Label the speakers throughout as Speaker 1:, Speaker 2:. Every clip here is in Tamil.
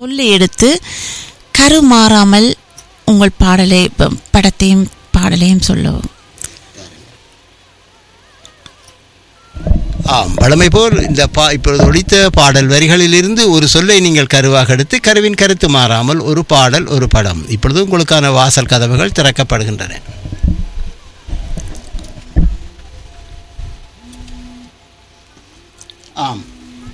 Speaker 1: சொல்லை எடுத்து கரு மாறாமல் உங்கள் பாடலை ப- படத்தையும் பாடலையும் சொல்லவும்
Speaker 2: ஆம் வழமை போல் இந்த பா இப்பொழுது ஒழித்த பாடல் வரிகளிலிருந்து ஒரு சொல்லை நீங்கள் கருவாக எடுத்து கருவின் கருத்து மாறாமல் ஒரு பாடல் ஒரு படம் இப்பொழுது உங்களுக்கான வாசல் கதவுகள் திறக்கப்படுகின்றன ஆம்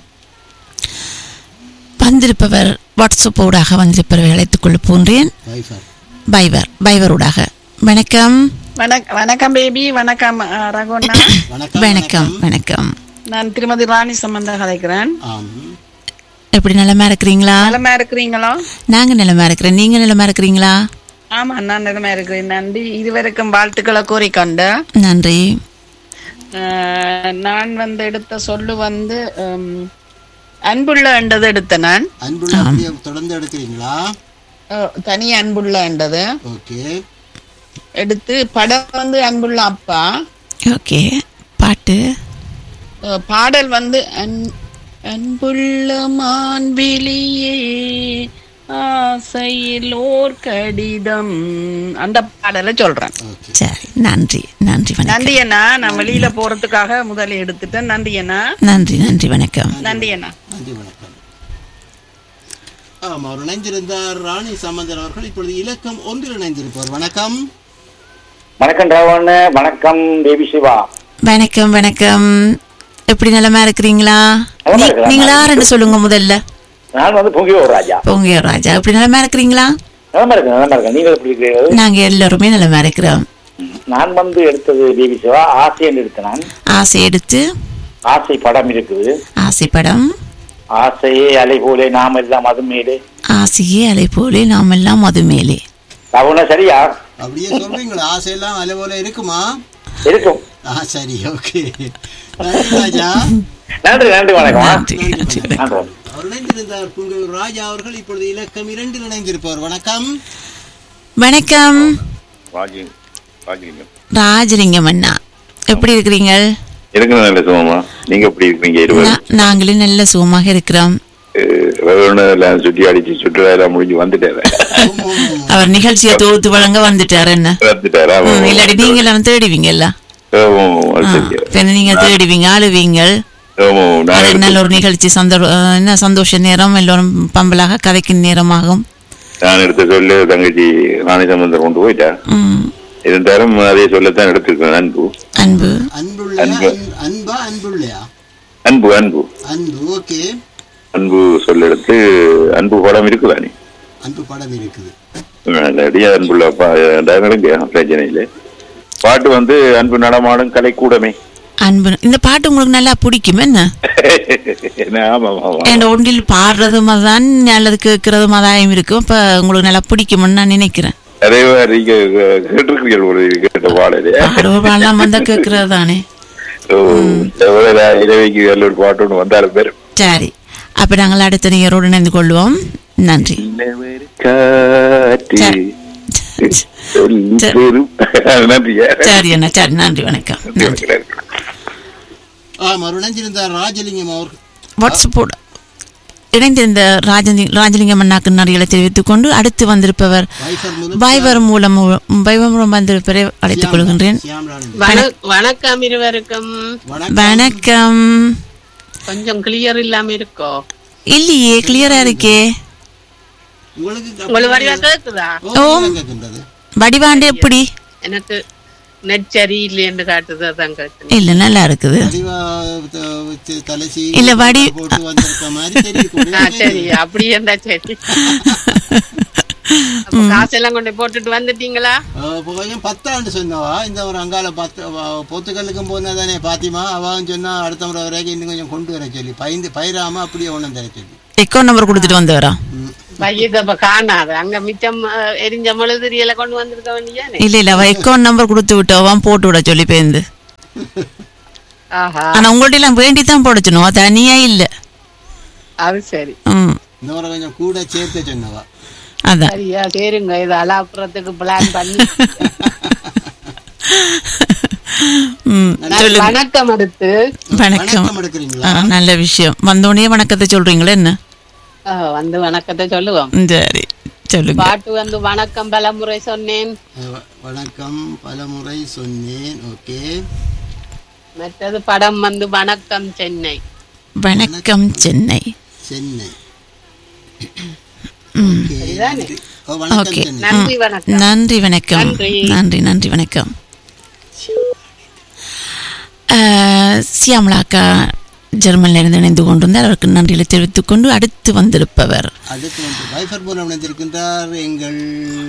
Speaker 1: வந்திருப்பவர் வாட்ஸ்அப் ஊடாக வந்திருப்பவரை அழைத்துக் கொள்ள போன்றேன்
Speaker 2: வைஃபர்
Speaker 1: பைவர் பைவர் ஊடாக வணக்கம்
Speaker 3: வணக் வணக்கம் பேபி வணக்கம் அஹ், ரகுண்ணா
Speaker 2: வணக்கம்
Speaker 1: வணக்கம் வணக்கம்
Speaker 3: நான் திருமதி ராணி சம்பந்தா கதைக்கிறேன்
Speaker 2: ஆம்
Speaker 1: எப்படி நலமா இருக்கிறீங்களா
Speaker 3: நலமா இருக்கிறீங்களா
Speaker 1: நாங்க நலமா இருக்கிறேன் நீங்க நலமா இருக்கிறீங்களா
Speaker 3: ஆமா நான் நலமா இருக்கிறேன் நன்றி இதுவரைக்கும் வாழ்த்துக்களை கூறிக்கொண்டு
Speaker 1: நன்றி
Speaker 3: அஹ், நான் வந்து எடுத்த சொல்லு வந்து உம், அன்புள்ள என்றது எடுத்தேன் நான்
Speaker 2: அன்புள்ள அப்படியே தொடர்ந்து எடுக்கிறீங்களா
Speaker 3: அஹ், தனி அன்புள்ள என்றது
Speaker 2: ஓகே
Speaker 3: எடுத்து படம் வந்து அன்புள்ள அப்பா
Speaker 1: ஓகே பாட்டு
Speaker 3: அஹ், பாடல் வந்து அன் அன்புள்ள மான்விழியே ஆசையில் ஓர் கடிதம் அந்த பாடலை சொல்றேன்
Speaker 2: ஓகே
Speaker 1: சரி நன்றி நன்றி வணக்கம்
Speaker 3: நன்றி அண்ணா நான் வெளியில போறதுக்காக முதல்ல எடுத்துட்டேன் நன்றி அண்ணா
Speaker 1: நன்றி நன்றி வணக்கம்
Speaker 3: நன்றி அண்ணா
Speaker 2: நன்றி வணக்கம் ஆம் அவர் இணைந்திருந்தார் ராணி சம்பந்தர் அவர்கள் இப்பொழுது இலக்கம் ஒன்றில் இணைந்திருப்பார் வணக்கம்
Speaker 4: வணக்கம் ராவண் வணக்கம் தேவி சிவா
Speaker 1: வணக்கம் வணக்கம் எப்படி நலமா இருக்கிறீங்களா
Speaker 4: நலமா
Speaker 1: நீ-
Speaker 4: இருக்கிறேன்.
Speaker 1: நீங்க யாருன்னு சொல்லுங்க முதல்ல
Speaker 4: நான் வந்து பொங்கியோர் ராஜா
Speaker 1: பொங்கிய ராஜா எப்படி நலமா இருக்கிறீங்களா
Speaker 4: நலமா இருக்கேன் நலமா இருக்கேன் நீங்கள் எப்படி இருக்கிறீர்கள்
Speaker 1: நாங்க எல்லாருமே நலமா இருக்கிறோம்
Speaker 4: நான் வந்து எடுத்தது தேவி சிவா ஆசைன்னு எடுத்த நான்
Speaker 1: ஆசை எடுத்து
Speaker 4: ஆசை படம் இருக்குது
Speaker 1: ஆசைப்படம்
Speaker 4: ஆசையே அலை போலே நாம் எல்லாம் அது மேலே
Speaker 1: ஆசையே அலை போலே நாம் எல்லாம் அது மேலே
Speaker 4: ராவண சரியா
Speaker 2: அப்படியே சொல்றீங்களா ஆசையெல்லாம் அலை போல இருக்குமா
Speaker 4: இருக்கும்
Speaker 2: ஆ சரி ஓகே நன்றி ராஜா
Speaker 4: நன்றி நன்றி வணக்கம்
Speaker 1: நன்றி நன்றி
Speaker 4: நன்றி
Speaker 2: அவர் இணைந்திருந்தார் புங்கூர் ராஜா அவர்கள் இப்பொழுது இலக்கம் இரண்டில் இணைந்திருப்பார் வணக்கம்
Speaker 1: வணக்கம்
Speaker 5: ராஜி ராஜிலிங்கம்
Speaker 1: ராஜலிங்கம் அண்ணா எப்படி இருக்கிறீங்க
Speaker 5: இருக்கிற நல்ல சுகமா நீங்க எப்படி இருக்கீங்க இருவர்
Speaker 1: நா- நாங்களும் நல்ல சுகமாக இருக்கிறோம்
Speaker 5: எல்லாம் சுற்றி அடிச்சு சுற்றுலா எல்லாம் முடிஞ்சு வந்துட்டாரு
Speaker 1: அவர் நிகழ்ச்சியை தொகுத்து வழங்க வந்துட்டார் என்ன
Speaker 5: வந்துட்டாரா
Speaker 1: ம், இல்லாட்டி நீங்க எல்லாம் தேடுவீங்கல்ல
Speaker 5: ஆமா, அது
Speaker 1: ஆ,
Speaker 5: சரியா.
Speaker 1: பின்ன நீங்க தேடுவீங்க ஆளுவீங்க
Speaker 5: ஆமா, நான்
Speaker 1: அது
Speaker 5: எடுத்து-
Speaker 1: நல்ல ஒரு நிகழ்ச்சி சந்தர் அஹ், என்ன சந்தோஷ நேரம் எல்லோரும் பம்பலாக கதைக்கும் நேரமாகும்
Speaker 5: நான் எடுத்த சொல்லு தங்கச்சி ராணி சம்பந்தர் கொண்டு போயிட்டா
Speaker 1: ம்,
Speaker 5: இருந்தாலும் அதே சொல்லத்தான் எடுத்திருக்கேன் அன்பு
Speaker 1: அன்பு
Speaker 2: அன்புள்ள
Speaker 5: அன்பு.
Speaker 2: அன்- அன்பா அன்புள்ளையா
Speaker 5: அன்பு அன்பு
Speaker 2: அன்பு ஓகே
Speaker 5: அன்பு சொல்ல எடுத்து அன்பு படம் இருக்குதானே
Speaker 2: அன்பு படம் இருக்குது
Speaker 5: அடியா அன்புள்ள பா- நடங்க பிரச்சனை இல்லை பாட்டு வந்து அன்பு நடமாடும் கலைக்கூடமே
Speaker 1: அன்பு இந்த பாட்டு உங்களுக்கு நல்லா பிடிக்கும் என்ன
Speaker 5: என்ன, ஆமா ஆமா
Speaker 1: என் ஒன்றில் பாடுறதுமா தான் நல்லது கேட்கறதுமா தான் இருக்கும் இப்ப உங்களுக்கு நல்லா பிடிக்கும்னு நான் நினைக்கிறேன்
Speaker 5: அதே மாதிரி நீங்க கேட்டிருக்கீர்கள் ஒரு கேட்ட பாடலே
Speaker 1: பாடுவோம் பாடலாம் வந்தா கேட்கறது தானே
Speaker 5: ஓ, எவ்வளவு நான் இரவைக்கு நல்ல ஒரு பாட்டு ஒன்று வந்தாலும் பெரும்
Speaker 1: சரி அப்ப நாங்கள் அடுத்த நேரோடு இணைந்து கொள்வோம் நன்றி
Speaker 5: நிலவரி காற்று
Speaker 1: சரி.
Speaker 5: சொல்லி
Speaker 1: சரி.
Speaker 5: பெரும் நன்றி
Speaker 1: சரி அண்ணா சரி நன்றி வணக்கம் நன்றி
Speaker 2: ஆம் அவர் இணைந்திருந்தார் ராஜலிங்கம் அவர்கள்
Speaker 1: வாட்ஸ்அப்போடு இணைந்திருந்த ராஜலி ராஜலிங்கம் அண்ணாக்கு நன்றிகளை தெரிவித்துக் கொண்டு அடுத்து வந்திருப்பவர்
Speaker 2: வைஃபர் முதல்
Speaker 1: பைவர் மூலம் பைவர் மூலம் வந்திருப்பவரை அழைத்துக் கொள்கின்றேன்
Speaker 2: சியாம்லால்
Speaker 6: வண- வணக்கம் இருவருக்கும்
Speaker 2: வணக்கம்
Speaker 1: வணக்கம்
Speaker 6: கொஞ்சம் கிளியர் இல்லாம இருக்கோ
Speaker 1: இல்லையே கிளியரா இருக்கே
Speaker 2: உங்களுக்கு
Speaker 6: உங்களுக்கு வடிவா கேக்குதா
Speaker 2: ஓ, கேட்கின்றது
Speaker 1: வடிவாண்டு எப்படி
Speaker 6: எனக்கு நெட் சரியில்லைன்னு காட்டுது அதான் கேட்குறேன்
Speaker 1: இல்ல நல்லா இருக்குது
Speaker 2: வடிவா, த- த- தலைசி
Speaker 1: இல்ல, வடி-
Speaker 2: போட்டு வந்திருக்க மாதிரி தெரியுது
Speaker 6: ஆ சரி அப்படி இருந்தா சரி அப்ப காசெல்லாம் கொண்டு போட்டுட்டு வந்துட்டீங்களா
Speaker 2: அஹ் இப்ப கொஞ்சம் பத்தாண்டு சொன்னவா இந்த ஒரு அங்கால பத்து அவ- போத்துக்கல்லுக்கும் போனதானே பாத்திமா அவன் சொன்னா அடுத்த முறை வரைக்கும் இன்னும் கொஞ்சம் கொண்டு வர சொல்லி பயந்து பயிராம அப்படியே ஒண்ணும் தர சொல்லி
Speaker 1: அக்கௌண்ட் நம்பர் கொடுத்துட்டு வந்து வரோம்
Speaker 6: பையத்தை அப்ப காணாது அங்க மிச்சம் அஹ், எரிஞ்ச மெழுதிரியல கொண்டு வந்திருக்க வேண்டியானே
Speaker 1: இல்ல இல்ல அவ அக்கௌண்ட் நம்பர் கொடுத்து விட்டோவான் போட்டு விட சொல்லி பேருந்து
Speaker 6: ஆஹா
Speaker 1: ஆனா உங்கள்ட்ட எல்லாம் வேண்டி தான் போட சொன்னோம் தனியா இல்ல
Speaker 6: அது சரி
Speaker 1: ம்
Speaker 2: இந்த முறை கொஞ்சம் கூட சேர்த்து சொன்னவா
Speaker 1: அதான்
Speaker 6: சரியா சரிங்க இது அலாப்புறத்துக்கு பிளான் பண்ணி
Speaker 1: ம் சொல்லுங்க
Speaker 6: வணக்கம் அடுத்து
Speaker 1: வணக்கம்
Speaker 2: வணக்கம் எடுக்கிறீங்களா
Speaker 1: ஆ, நல்ல விஷயம் வந்தோடனே வணக்கத்தை சொல்றீங்களா என்ன
Speaker 6: ஆ, வந்து வணக்கத்தை சொல்லுவோம்
Speaker 1: சரி சொல்லுங்க
Speaker 6: பாட்டு வந்து வணக்கம் பலமுறை சொன்னேன்
Speaker 2: அஹ், வணக்கம் பலமுறை சொன்னேன் ஓகே
Speaker 6: மற்றது படம் வந்து வணக்கம் சென்னை
Speaker 1: வணக்கம் சென்னை
Speaker 2: சென்னை
Speaker 1: ம்
Speaker 2: ஓகே,
Speaker 6: சரிதானே?
Speaker 2: நன்றி. ஓ, வணக்கம்
Speaker 1: ஓகே
Speaker 2: சென்னை
Speaker 6: நன்றி வணக்கம்
Speaker 1: நன்றி வணக்கம்
Speaker 6: நன்றி.
Speaker 1: நன்றி நன்றி வணக்கம் அஹ், சியாமளாக்கா ஜெர்மனில இருந்து இணைந்து கொண்டிருந்தார் அவருக்கு நன்றிகளை தெரிவித்துக் கொண்டு அடுத்து வந்திருப்பவர்
Speaker 2: அடுத்து வந்து வைஃபர் மூலம் இணைந்திருக்கின்றார் எங்கள்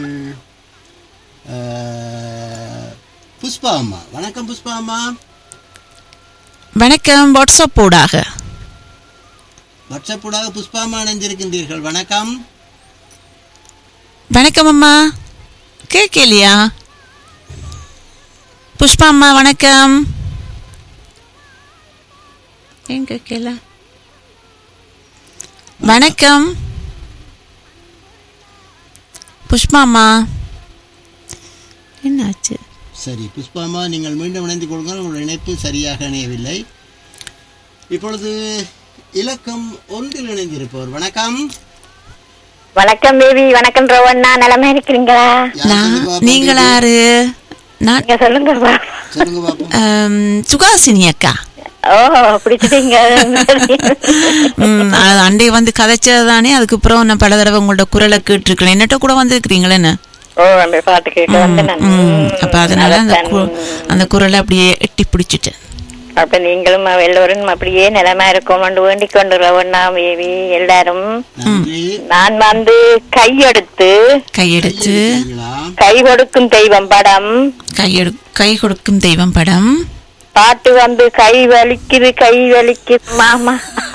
Speaker 2: அஹ், புஷ்பா அம்மா வணக்கம் புஷ்பா அம்மா
Speaker 1: வணக்கம் வாட்ஸ்அப் ஊடாக
Speaker 2: வாட்ஸ்அப் ஊடாக புஷ்பா அம்மா இணைந்திருக்கின்றீர்கள் வணக்கம்
Speaker 1: வணக்கம் அம்மா கேட்கலையா புஷ்பா அம்மா வணக்கம் ஏன் கேட்கல வணக்கம் புஷ்பா அம்மா என்னாச்சு
Speaker 2: சரி புஷ்பா அம்மா நீங்கள் மீண்டும் இணைந்து கொள்ளுங்கள் உங்கள் இணைப்பு சரியாக இணையவில்லை இப்பொழுது இலக்கம் ஒன்றில் இணைந்திருப்பவர் வணக்கம்
Speaker 7: வணக்கம் பேபி வணக்கம் ரோவண்ணா நலமா இருக்கிறீங்களா
Speaker 2: யார்
Speaker 1: நான்
Speaker 2: சொல்லுங்க பாப்போம்
Speaker 1: நீங்களாரு நான்
Speaker 7: நீங்க சொல்லுங்க பா.
Speaker 2: சொல்லுங்க பாப்போம்
Speaker 1: ஆம், சுகாசினி அக்கா
Speaker 7: ஓ பிடிச்சிட்டீங்க
Speaker 1: ம், அது அண்டை வந்து கதைச்சது தானே அதுக்கப்புறம் நான் பல தடவை உங்களோட குரலை கேட்டிருக்கேன் என்னட்ட கூட வந்திருக்கிறீங்களேன்னு
Speaker 7: ஓ அந்த பாட்டு கேட்க வந்து நான்
Speaker 1: ம், அப்ப அதனால அந்த
Speaker 7: அதான்.
Speaker 1: கு- அந்த குரலை அப்படியே எட்டி பிடிச்சிட்டேன்
Speaker 7: அப்ப நீங்களும் எல்லோரும் அப்படியே நிலமா இருக்கோம் வேண்டிக் கொண்டு ரோவண்ணா பேபி எல்லாரும்
Speaker 2: நன்றி
Speaker 7: நான் வந்து கையெடுத்து
Speaker 1: கையெடுத்து
Speaker 2: சரிங்களா?
Speaker 7: கை கொடுக்கும் தெய்வம் படம்
Speaker 1: கையெடு கை கொடுக்கும் தெய்வம் படம்
Speaker 7: பாட்டு வந்து கை வலிக்குது கை வலிக்குது மாமா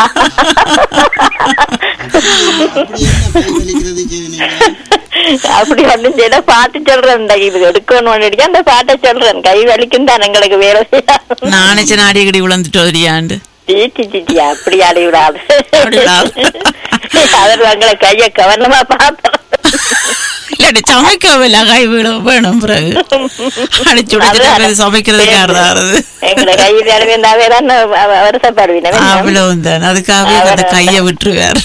Speaker 2: அப்படி என்ன கை வலிக்கிறது செய்து நீங்கள்
Speaker 7: அப்படி ஒண்ணும் செய்யல பாட்டு சொல்றேன் இந்த இது எடுக்கணும் அடிக்க அந்த பாட்டை சொல்றேன் கை வலிக்கும் தான் எங்களுக்கு வேலை செய்யாது
Speaker 1: நானே நாடி கடி விழுந்துட்டு வரியாண்டு
Speaker 7: சீச்சி சீச்சி அப்படி அடி விடாது
Speaker 1: அப்படி விடாது.
Speaker 7: அவர் எங்களை கைய கவனமா பார்த்தோம்
Speaker 1: இல்லாட்டி சமைக்கவில்லை கை விட வேணும் பிறகு அடிச்சு விடுச்சுட்டு சமைக்கிறதுக்கு யாருதாரு
Speaker 7: எங்களை கையில் இடவேந்தாவே தான் வருஷப்படுவீங்க
Speaker 1: அவ்வளவுதான் அதுக்காகவே அந்த கையை விட்டுருவார்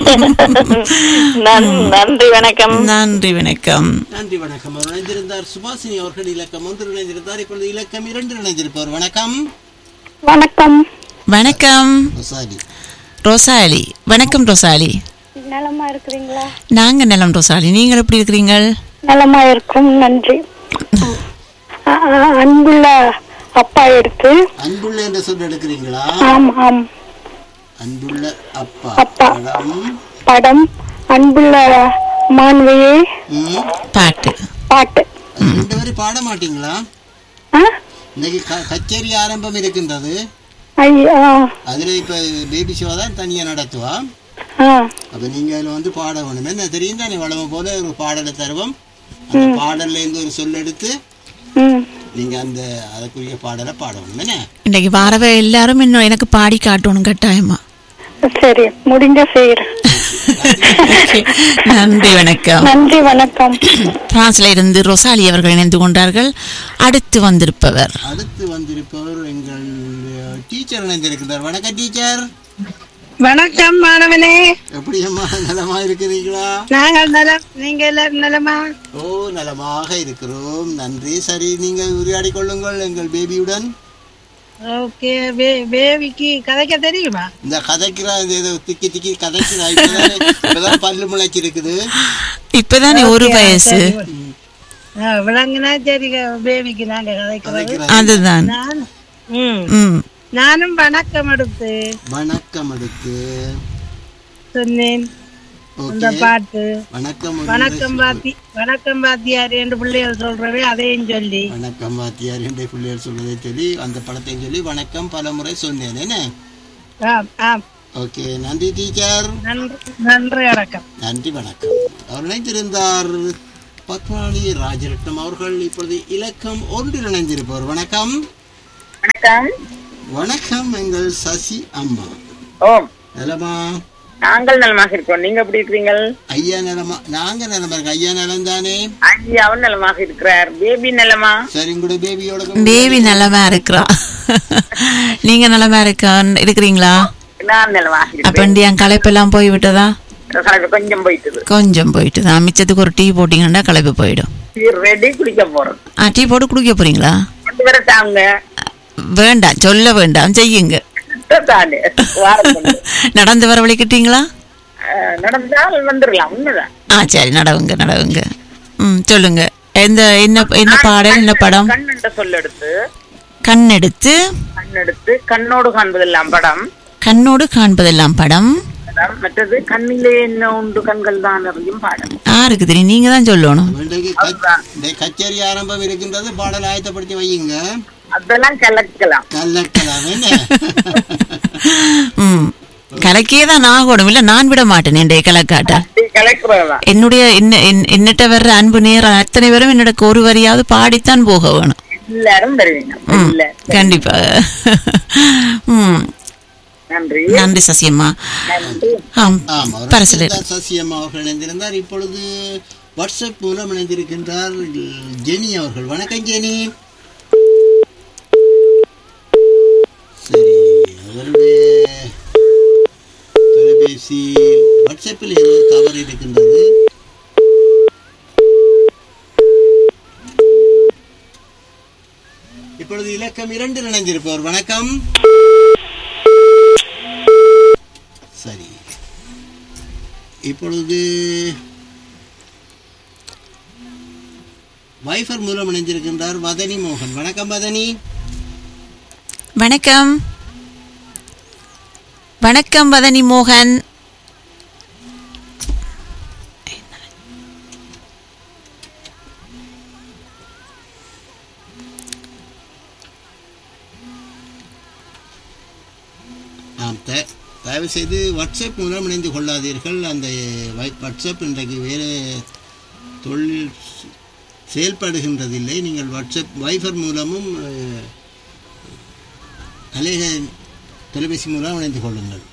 Speaker 7: நன்றி வணக்கம்
Speaker 1: நன்றி வணக்கம்
Speaker 2: நன்றி வணக்கம் அவர் இணைந்திருந்தார் சுபாசினி அவர்கள் இலக்கம் ஒன்று இணைந்திருந்தார் இப்பொழுது இலக்கம் இரண்டு இணைந்திருப்பவர் வணக்கம்
Speaker 7: வணக்கம்
Speaker 1: வணக்கம்
Speaker 2: சாரி
Speaker 1: ரோசாலி வணக்கம் ரோசாலி
Speaker 7: நலமா இருக்கிறீங்களா
Speaker 1: நாங்க நலம் ரோசாலி நீங்கள் எப்படி இருக்கிறீங்க
Speaker 7: நலமா இருக்கும் நன்றி அ- அ- அன்புள்ள அப்பா எடுத்து
Speaker 2: அன்புள்ள என்ற சொல் எடுக்கிறீங்களா
Speaker 7: ஆம் ஆம்
Speaker 2: அன்புள்ள அப்பா
Speaker 7: அப்பா.
Speaker 2: படம்
Speaker 7: படம் அன்புள்ள மாண்பையே
Speaker 2: ம்.
Speaker 1: பாட்டு
Speaker 7: பாட்டு
Speaker 2: அது ரெண்டு பேரும் பாட மாட்டீங்களா
Speaker 7: ஆ?
Speaker 2: இன்னைக்கு க- கச்சேரி ஆரம்பம் இருக்கின்றது
Speaker 7: ஐயா
Speaker 2: அதுல இப்ப பேபி ஷோ தான் தனியா நடத்துவா
Speaker 7: ஆ
Speaker 2: அப்ப நீங்க அதுல வந்து பாட வேணும் என்ன தெரியும் தானே வளமை போல ஒரு பாடலை தருவோம் அந்த பாடல்ல இருந்து ஒரு சொல் எடுத்து
Speaker 7: ம்
Speaker 2: நீங்க அந்த அதுக்குரிய பாடலை பாடணும் என்ன
Speaker 1: இன்னைக்கு வரவே எல்லாரும் இன்னும் எனக்கு பாடி காட்டணும் கட்டாயமா
Speaker 7: சரி முடிஞ்ச செய்யறேன்
Speaker 1: நன்றி வணக்கம்
Speaker 7: நன்றி வணக்கம்
Speaker 1: பிரான்ஸ்ல இருந்து ரொசாலி அவர்கள் இணைந்து கொண்டார்கள் அடுத்து வந்திருப்பவர்
Speaker 2: அடுத்து வந்திருப்பவர் எங்கள் டீச்சர் இணைந்திருக்கிறார் வணக்கம் டீச்சர்
Speaker 6: வணக்கம் மாணவனே
Speaker 2: எப்படி அம்மா நலமா இருக்கிறீங்களா
Speaker 6: நாங்கள் நலம் நீங்க எல்லாரும் நலமா
Speaker 2: ஓ நலமாக இருக்கிறோம் நன்றி சரி நீங்கள் உரையாடி கொள்ளுங்கள் எங்கள் பேபியுடன்
Speaker 6: ஓகே பேபிக்கு கதைக்க தெரியுமா
Speaker 2: இந்த கதைக்கிறா இது ஏதோ திக்கி திக்கி கதைக்கிறா இப்பதான் இப்பதான் பல்லு முளைச்சி இருக்குது
Speaker 1: இப்பதானே ஒரு வயசு
Speaker 6: விளங்குனா சரி பேபிக்கு நாங்க கதைக்கிறோம்
Speaker 2: கதைக்கிறா
Speaker 1: அதுதான்
Speaker 6: நான் ம்
Speaker 1: ம்
Speaker 6: நானும் வணக்கம் எடுத்து
Speaker 2: வணக்கம் எடுத்து
Speaker 6: சொன்னேன் அந்த
Speaker 2: ஓகே
Speaker 6: பாட்டு
Speaker 2: வணக்கம் ஒரு
Speaker 6: வணக்கம்
Speaker 2: முறை
Speaker 6: பாத்தி வணக்கம் பாத்தியார் என்று பிள்ளைகள் சொல்றவே அதையும் சொல்லி
Speaker 2: வணக்கம் வாத்தியார் என்ற பிள்ளைகள் சொல்வதை சொல்லி அந்த படத்தையும் சொல்லி வணக்கம் பல முறை சொன்னேன் என்ன
Speaker 6: ஆம் ஆம்
Speaker 2: ஓகே நன்றி டீச்சர்
Speaker 6: நன்றி நன்றி வணக்கம்
Speaker 2: நன்றி வணக்கம் அவர் இணைந்திருந்தார் பத்மாவளி ராஜரட்னம் அவர்கள் இப்பொழுது இலக்கம் ஒன்றில் இணைந்திருப்பவர் வணக்கம்
Speaker 7: வணக்கம்
Speaker 2: வணக்கம் எங்கள் சசி அம்மா
Speaker 4: ஓம்
Speaker 2: நலமா
Speaker 4: நாங்கள் நலமாக இருக்கோம் நீங்க எப்படி இருக்கிறீங்கள்
Speaker 2: ஐயா நலமா நாங்க நலமா இருக்கோம் ஐயா நலம் தானே
Speaker 4: ஐயா அவன் நலமாக இருக்கிறார் பேபி நலமா
Speaker 2: சரி உங்களோட பேபியோட
Speaker 1: தேவி நலமா இருக்கிறா நீங்க நலமா இருக்க இருக்கிறீங்களா
Speaker 4: நான் நலமாக
Speaker 1: அப்ப என் களைப்பெல்லாம் போய் விட்டதா
Speaker 8: கலக்கு கொஞ்சம் போயிட்டுது
Speaker 1: கொஞ்சம் போயிட்டு தான் மிச்சத்துக்கு ஒரு டீ போட்டீங்கன்னா கலப்பு போயிடும்
Speaker 8: ரெடி குடிக்க போறோம்
Speaker 1: ஆ டீ போட்டு குடிக்க போறீங்களா
Speaker 8: கொண்டு வரட்டாங்க
Speaker 1: வேண்டாம் சொல்ல வேண்டாம் செய்யுங்க
Speaker 8: தானே வாரம் கொண்டு.
Speaker 1: நடந்து வரவழைக்கிட்டீங்களா
Speaker 8: அஹ், நடந்தால் வந்துடலாம் உண்மைதான்
Speaker 1: ஆ சரி நடவுங்க நடவுங்க ம் சொல்லுங்க எந்த என்ன என்ன பாடல் என்ன படம்
Speaker 8: கண் என்ற சொல்லெடுத்து
Speaker 1: கண் எடுத்து
Speaker 8: கண் எடுத்து கண்ணோடு காண்பதெல்லாம் படம்
Speaker 1: கண்ணோடு காண்பதெல்லாம் படம்
Speaker 8: படம். மற்றது கண்ணிலே என்ன உண்டு கண்கள் தான் அறியும் பாடம்
Speaker 1: யாருக்கு தெரியும் நீங்க தான் சொல்லணும்
Speaker 2: இன்றைக்கு கச்- இந்த கச்சேரி ஆரம்பம் இருக்கின்றது பாடல் ஆயத்தப்படுத்தி வையுங்க
Speaker 8: அதெல்லாம் கலக்கலாம்
Speaker 2: கலக்கலாம் என்ன
Speaker 1: ம் கலக்கியே தான் நான் ஓடும் இல்ல நான் விட மாட்டேன் என்னுடைய கலக்காட்ட
Speaker 8: கலக்கிறதா
Speaker 1: என்னுடைய என்ன என்- என்னட்ட வர்ற அன்பு நேரம் அத்தனை பேரும் என்னோட ஒரு வரியாவது பாடித்தான் போக வேணும்
Speaker 8: எல்லாரும் வருவீங்க
Speaker 1: ம்
Speaker 8: இல்ல
Speaker 1: கண்டிப்பா ம்
Speaker 8: நன்றி
Speaker 1: நன்றி சசியம்மா
Speaker 8: நன்றி
Speaker 1: ஆம்
Speaker 2: ஆமா
Speaker 1: பரசலர்
Speaker 2: ரசிகா சசியம் அவர்கள் இணைந்திருந்தார் இப்பொழுது வாட்ஸ்அப் மூலம் இணைந்திருக்கின்றார் ஜெனி அவர்கள் வணக்கம் ஜெனி சரி அவருடைய தொலைபேசி வாட்ஸ்அப்பில் ஏதோ தவறு இருக்கின்றது இப்பொழுது இலக்கம் இரண்டு இணைந்திருப்பவர் வணக்கம் சரி இப்பொழுது வைஃபர் மூலம் இணைந்திருக்கின்றார் வதனி மோகன் வணக்கம் வதனி
Speaker 1: வணக்கம் வணக்கம் வதனி மோகன்
Speaker 2: ஆம் த- தயவு செய்து வாட்ஸ்அப் மூலம் இணைந்து கொள்ளாதீர்கள் அந்த வை- வாட்ஸ்அப் இன்றைக்கு வேறு தொழில் ஸ்- செயல்படுகின்றதில்லை நீங்கள் வாட்ஸ்அப் வைஃபர் மூலமும் அஹ், அலேக தொலைபேசி மூலம் இணைந்து கொள்ளுங்கள்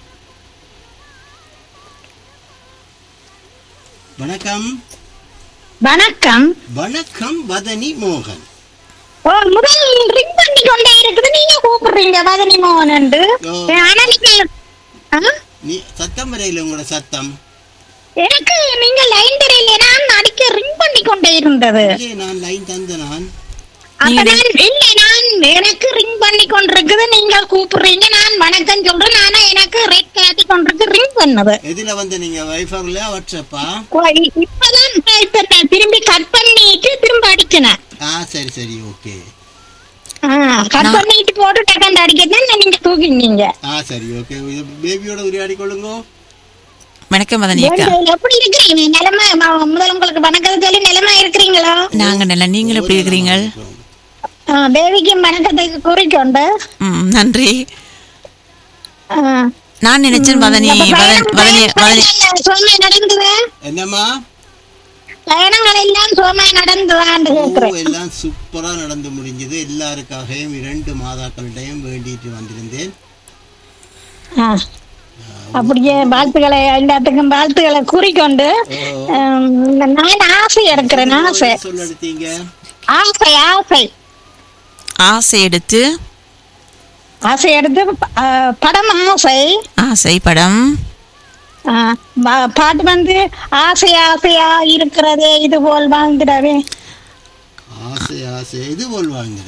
Speaker 2: வணக்கம்
Speaker 9: வணக்கம்
Speaker 2: வணக்கம் வதனி மோகன்
Speaker 9: ஓ முதல் ரிங் பண்ணி கொண்டே இருக்குது நீங்க கூப்பிடுறீங்க வதனி மோகன்
Speaker 2: ஓ.
Speaker 9: ஆனா நீங்க ஆ?
Speaker 2: நீ சத்தம் வரையில் உங்களோட சத்தம்
Speaker 9: எனக்கு நீங்க லைன் தெரியல நான் அடிக்க ரிங் பண்ணி கொண்டே இருந்தது
Speaker 2: இல்லையே, நான் லைன் தந்த நான்
Speaker 9: அப்ப நான் இல்ல நான் எனக்கு ரிங் பண்ணி கொண்டிருக்குது நீங்க கூப்பிடுறீங்க நான் வணக்கம் சொல்றேன் ஆனா எனக்கு ரெட் காட்டி கொண்டிருக்கு ரிங் பண்ணது
Speaker 2: எதுல வந்து நீங்க வைஃபர்ல வாட்ஸ்அப்பா
Speaker 9: ஓ, இ- இப்பதான் நான் இப்ப நான் திரும்பி கட் பண்ணிட்டு திரும்ப அடிக்கினேன்
Speaker 2: ஆ சரி சரி ஓகே
Speaker 9: கட் பண்ணிட்டு போட்டு டக்கண்ட் அடிக்கதான் நீங்க தூக்கினீங்க
Speaker 2: ஆ சரி ஓகே பேபியோட உரையாடி கொள்ளுங்க
Speaker 1: வணக்கம் வதனி அக்கா
Speaker 9: ஏங்க, எப்படி இருக்கிறீங்க நிலைமை ம- முதல்ல உங்களுக்கு வணக்கத்தை சொல்லி நிலைமை இருக்கிறீங்களா
Speaker 1: நாங்க நல்லா நீங்கள் எப்படி இருக்கிறீங்க
Speaker 9: ஆ, தேவிக்கும் வணக்கத்துக்கு கூறிக்கொண்டு
Speaker 1: ம் நன்றி
Speaker 9: ஆ,
Speaker 1: நான் நினைச்சேன் வதனி
Speaker 9: அப்ப
Speaker 1: வதனி
Speaker 9: பயணம்
Speaker 1: வதனி வதனி
Speaker 9: பயணம் சோமை நடந்தது
Speaker 2: என்னம்மா
Speaker 9: பயணங்கள் எல்லாம் சோமை நடந்ததான்னு
Speaker 2: ஓ,
Speaker 9: கேட்கிறேன்
Speaker 2: எல்லாம் சூப்பரா நடந்து முடிஞ்சது எல்லாருக்காகவும் இரண்டு மாதாக்களிடையும் வேண்டிட்டு வந்திருந்தேன்
Speaker 9: ஆ, அப்படியே வாழ்த்துக்களை எல்லாத்துக்கும் வாழ்த்துக்களை கூறிக்கொண்டு ஆம், நான் ஆசை எடுக்கிறேன் ஆசை
Speaker 2: சொல்ல எடுத்தீங்க
Speaker 9: ஆசை ஆசை
Speaker 1: ஆசை எடுத்து
Speaker 9: ஆசை எடுத்து ஆ, படம் ஆசை
Speaker 1: ஆசை படம்
Speaker 9: ஆ, பா- பாட்டு வந்து ஆசை ஆசையா இருக்கிறதே இது போல் வாழ்ந்துடவே
Speaker 2: ஆசை ஆசை இது போல் வாங்குற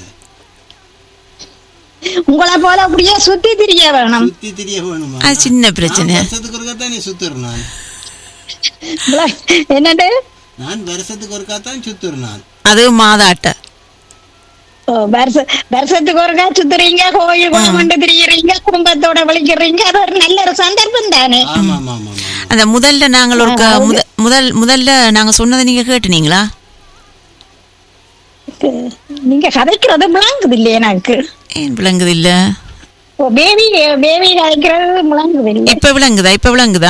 Speaker 9: உங்களை போல அப்படியே சுத்தி திரிய வேணும்
Speaker 2: சுத்தி திரிய வேணுமா
Speaker 1: அது சின்ன பிரச்சனை
Speaker 2: நான் வருஷத்துக்கு ஒருக்கா தான் நீ சுத்துறேன் நான்
Speaker 9: என்னது
Speaker 2: நான் வருஷத்துக்கு ஒருக்கா தான் சுத்துறேன் நான்
Speaker 1: அது மாதாட்ட
Speaker 9: ஓ, வருஷ வருஷத்துக்கு ஒருக்கா சுத்துறீங்க கோயில் குளமண்டு திரியுறீங்க குடும்பத்தோட விழிக்கிறீங்க அது ஒரு நல்ல ஒரு சந்தர்ப்பம் தானே
Speaker 2: ஆமா ஆமா ஆமா ஆமா
Speaker 1: அந்த முதல்ல நாங்கள் ஒரு க- முத- முதல் முதல்ல நாங்க சொன்னதை நீங்க கேட்டுனீங்களா
Speaker 9: நீங்க கதைக்கிறது விளங்குது இல்லையே எனக்கு
Speaker 1: ஏன் விளங்குது இல்ல
Speaker 9: ஓ பேபி பேபி கதைக்கிறது விளங்குது இல்லை
Speaker 1: இப்ப விளங்குதா இப்ப விளங்குதா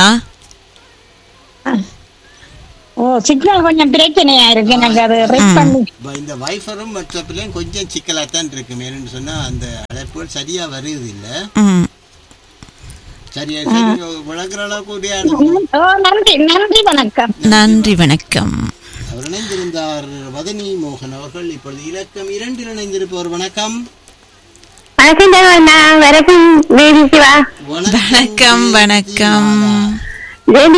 Speaker 9: ஓ சிக்னல் கொஞ்சம் பிரச்சனையா இருக்கு எனக்கு அது ரெட் பண்ணி
Speaker 2: ப- இந்த வைஃபரும் வாட்ஸ்அப்லயும் கொஞ்சம் சிக்கலா தான் இருக்கு மேலும் சொன்னா அந்த அழைப்புகள் சரியா வருது இல்ல
Speaker 1: ம்
Speaker 2: சரியா சரி விளக்குற அளவுக்கு உரையாடுங்க
Speaker 9: ஓ நன்றி நன்றி வணக்கம்
Speaker 1: நன்றி வணக்கம்
Speaker 2: அவர் இணைந்திருந்தார் வதனி மோகன் அவர்கள் இப்பொழுது இலக்கம் இரண்டில் இணைந்திருப்பவர் வணக்கம்
Speaker 7: வணக்கம் தேவண்ணா வணக்கம் தேவி சிவா
Speaker 1: வணக்கம் வணக்கம்
Speaker 7: தேவி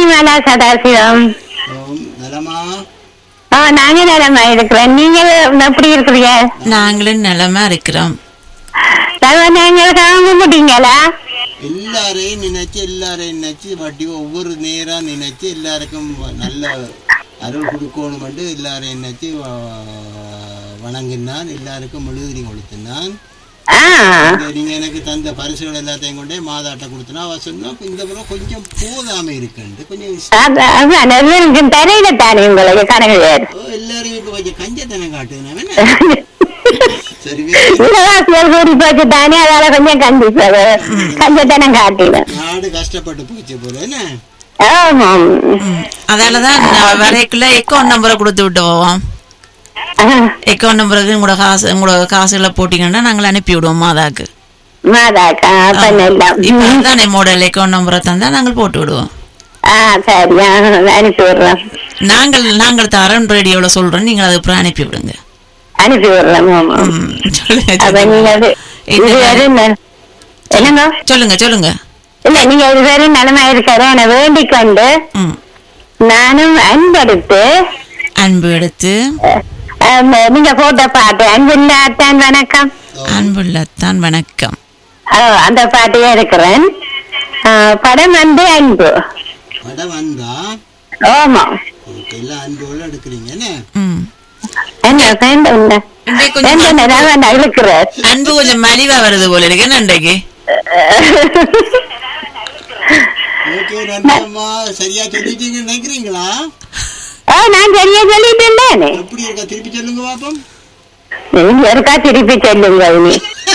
Speaker 9: மேலா சதாசிவம்
Speaker 2: ஓம் நலமா
Speaker 9: ஆ நாங்க நலமா இருக்கிறோம் நீங்க எப்படி இருக்கிறீங்க
Speaker 1: நாங்களும் நலமா இருக்கிறோம்
Speaker 9: தலைவன் எங்களை காண மாட்டீங்களா
Speaker 2: எல்லாரையும் நினைச்சு எல்லாரையும் நினைச்சு வட்டி ஒவ்வொரு நேரா நினைச்சு எல்லாருக்கும் நல்ல அருள் கொடுக்கணும் எல்லாரையும் நினைச்சு வ- வணங்கினான் எல்லாருக்கும் மெழுகுதிரி கொடுத்தினான்
Speaker 9: ஆ
Speaker 2: நீங்க- நீங்க எனக்கு தந்த பரிசுகள் எல்லாத்தையும் கொண்டே மாதாட்ட கொடுத்தனா அவ சொன்னா இந்த முறை கொஞ்சம் போதாம இருக்குண்டு கொஞ்சம் விச-
Speaker 9: அது- அதான் எனக்கு தெரியல தானே உங்களுக்கு கணக்கு
Speaker 2: ஓ, எல்லாரும் இப்ப கொஞ்சம் கஞ்சத்தனம் காட்டுது சரி வே-
Speaker 9: இலவாசியல் கூடி போச்சு தானே அதால கொஞ்சம் கண்டிப்பாரு கஞ்சத்தனம் காட்டிடும்
Speaker 2: நாடு கஷ்டப்பட்டு போச்சு போல என்ன
Speaker 9: ஆமாம்
Speaker 1: அதாலதான் நான் வரைக்குள்ள அக்கௌண்ட் நம்பரை கொடுத்து விட்டு போவோம் அக்கௌண்ட் நம்பருக்கு உங்களோட காசு உங்களோட காசுகளை போட்டீங்கன்னா நாங்கள் அனுப்பி விடுவோம் மாதாக்கு
Speaker 9: மாதாக்கா அப்ப எல்லாம்
Speaker 1: இப்ப அதுதான் மாடல் அக்கௌண்ட் நம்பரை தந்தா நாங்கள் போட்டு விடுவோம்
Speaker 9: ஆ சரி ஆ, அனுப்பி விடுறோம்
Speaker 1: நாங்கள் நாங்கள் தரோம் ரேடியோல சொல்றோம் நீங்கள் அது அப்புறம் அனுப்பி விடுங்க
Speaker 9: அனுப்பி விடுறோம் ஆமா
Speaker 1: ம், சொல்லுங்க
Speaker 9: அப்ப
Speaker 1: சொல்லுங்க.
Speaker 9: நீங்க அது இது வேற என்ன- என்னங்க
Speaker 1: சொல்லுங்க சொல்லுங்க
Speaker 9: இல்ல நீங்க இது வேற நிலைமை இருக்காரு என வேண்டிக் கொண்டு
Speaker 1: ம்.
Speaker 9: நானும் அன்பெடுத்து
Speaker 1: அன்பு எடுத்து
Speaker 9: அந்த நீங்க போட்ட பாட்டு அன்பில்லாத்தான் வணக்கம்
Speaker 1: அன்புள்ளத்தான் வணக்கம்
Speaker 9: ஆ, அந்த பாட்டையே இருக்கிறேன் ஆ, படம் வந்து அன்பு
Speaker 2: படம் வந்தா
Speaker 9: ஆமா
Speaker 2: ஓகே, எல்லாம் அன்போடு எடுக்கிறீங்க என்ன
Speaker 1: ம்.
Speaker 9: என்ன வேண்டும் என்ன
Speaker 1: இன்றைக்கு கொஞ்சம்
Speaker 9: வேண்டும் நான் இழுக்கிறேன்
Speaker 1: அன்பு கொஞ்சம் மலிவா வருது போல இருக்கு என்ன இன்றைக்கு
Speaker 2: ஓகே நன்றி அம்மா சரியா சொல்லிட்டீங்கன்னு நினைக்கிறீங்களா
Speaker 9: ஆ நான் சரியா சொல்லிட்டேன்
Speaker 2: எப்படி இருக்கா திருப்பி சொல்லுங்க பாப்போம்
Speaker 9: நீங்க இருக்கா திருப்பி சொல்லுங்க இனி